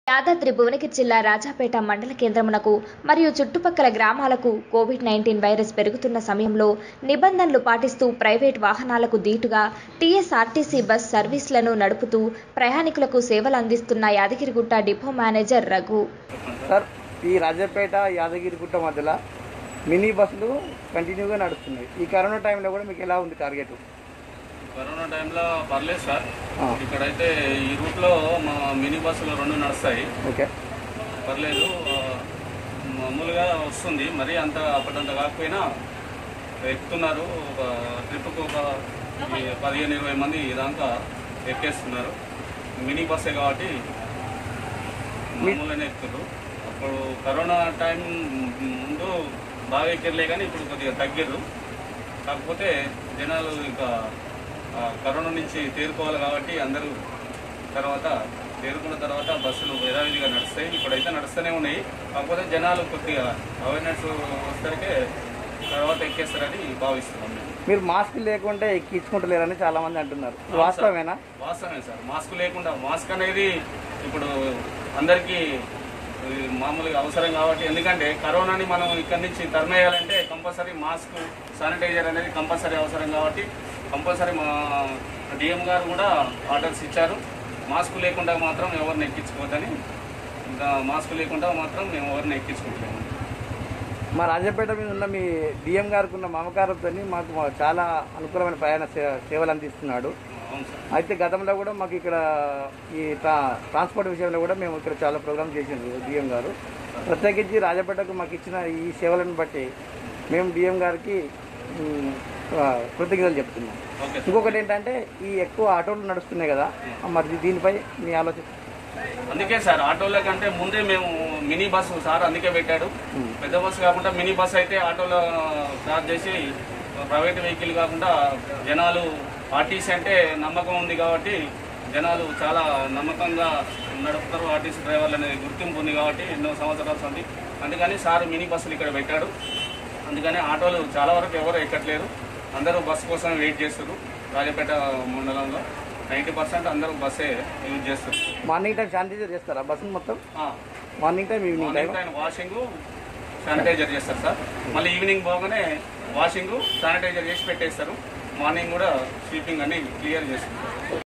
యాదాద్రి భువనగిరి జిల్లా రాజాపేట మండల కేంద్రమునకు మరియు చుట్టుపక్కల గ్రామాలకు కోవిడ్ నైన్టీన్ వైరస్ పెరుగుతున్న సమయంలో నిబంధనలు పాటిస్తూ ప్రైవేట్ వాహనాలకు దీటుగా టీఎస్ఆర్టీసీ బస్ సర్వీసులను నడుపుతూ ప్రయాణికులకు సేవలు అందిస్తున్న Yadagirigutta depot manager Raghu sir ఈ రాజపేట యాదగిరిగుట్ట మధ్యలో మినీ బస్సులు కంటిన్యూగా నడుస్తున్నాయి ఈ కరోనా టైంలో కూడా మీకు ఎలా ఉంది టార్గెట్ కరోనా టైంలో పర్లేదు సార్ ఆ. ఇక్కడైతే ఈ రూట్లో మా మినీ బస్సులు రెండు నడుస్తాయి ఓకే పర్లేదు ఆ, మామూలుగా వస్తుంది మరీ అంత అప్పటంత కాకపోయినా ఎక్కుతున్నారు ఒక ట్రిప్కు ఒక ఈ పదిహేను ఇరవై మంది దాకా ఎక్కేస్తున్నారు మినీ బస్సే కాబట్టి మామూలుగానే ఎక్కుతారు అప్పుడు కరోనా టైం ముందు బాగా ఎక్కిరలే కానీ ఇప్పుడు కొద్దిగా తగ్గిర్రు కాకపోతే జనాలు ఇంకా ఆ, కరోనా నుంచి తేరుకోవాలి కాబట్టి అందరూ తర్వాత తేరుకున్న తర్వాత బస్సులు యథావిధిగా నడుస్తాయి ఇప్పుడైతే నడుస్తూనే ఉన్నాయి కాకపోతే జనాలు కొద్దిగా అవేర్నెస్ వస్తేకే తర్వాత ఎక్కేస్తారని భావిస్తున్నాం మేము మీరు మాస్క్ లేకుంటే ఎక్కించుకుంటలేరని చాలా మంది అంటున్నారు ఇది వాస్తవమేనా వాస్తవమే సార్ మాస్క్ లేకుండా మాస్క్ అనేది ఇప్పుడు అందరికీ ఈ మామూలుగా అవసరం కాబట్టి ఎందుకంటే కరోనాని మనం ఇక్కడి నుంచి తరిమేయాలంటే కంపల్సరీ మాస్క్ శానిటైజర్ అనేది కంపల్సరీ అవసరం కాబట్టి కంపల్సరీ మా డిఎం గారు కూడా ఆర్డర్స్ ఇచ్చారు మాస్క్ లేకుండా మాత్రం ఎవరిని ఎక్కించుకోవద్దని ఇంకా మాస్క్ లేకుండా మాత్రం మేము ఎవరిని ఎక్కించుకుంటాము మా రాజపేట మీద ఉన్న మీ డిఎం గారికి ఉన్న మమకారంతో మాకు మా- చాలా అనుకూలమైన ప్రయాణ సే- సేవలు అందిస్తున్నాడు అవును సార్ అయితే గతంలో కూడా మాకు ఇక్కడ ఈ ట్రా- ట్రాన్స్పోర్ట్ విషయంలో కూడా మేము ఇక్కడ చాలా ప్రోగ్రామ్ చేసిండ్రు డిఎం గారు ప్రత్యేకించి రాజపేటకు మాకు ఇచ్చిన ఈ సేవలను బట్టి మేము డిఎం గారికి ఉమ్, ఆ, కృతజ్ఞతలు చెప్తున్నాం ఓకే సార్ ఇంకొకటి ఏంటంటే ఈ ఎక్కువ ఆటోలు నడుస్తున్నాయి కదా మరి దీనిపై మీ ఆలోచన అందుకే సార్ ఆటోల కంటే ముందే మేము మినీ బస్సు సార్ అందుకే పెట్టాడు పెద్ద బస్సు కాకుండా మినీ బస్సు అయితే ఆటోలో స్టార్ట్ చేసి ప్రైవేట్ వెహికల్ కాకుండా జనాలు ఆర్టీసీ అంటే నమ్మకం ఉంది కాబట్టి జనాలు చాలా నమ్మకంగా నడుపుతారు ఆర్టీసీ డ్రైవర్లు అనేది గుర్తింపు ఉంది కాబట్టి ఎన్నో సంవత్సరాలు ఉంది అందుకని సార్ మినీ బస్సులు ఇక్కడ పెట్టాడు అందుకని ఆటోలు చాలా వరకు ఎవరు ఎక్కట్లేరు అందరూ బస్సు కోసం వెయిట్ చేస్తారు రాజపేట మండలంలో నైంటీ పర్సెంట్ అందరూ బస్సే యూజ్ చేస్తారు మార్నింగ్ టైం శానిటైజర్ చేస్తారా బస్సు మొత్తం ఆ, morning time evening time morning time washing sanitizer చేస్తారు సార్ మళ్ళీ ఈవినింగ్ పోగానే వాషింగ్ శానిటైజర్ చేసి పెట్టేస్తారు మార్నింగ్ కూడా స్వీపింగ్ అన్ని క్లియర్ చేస్తారు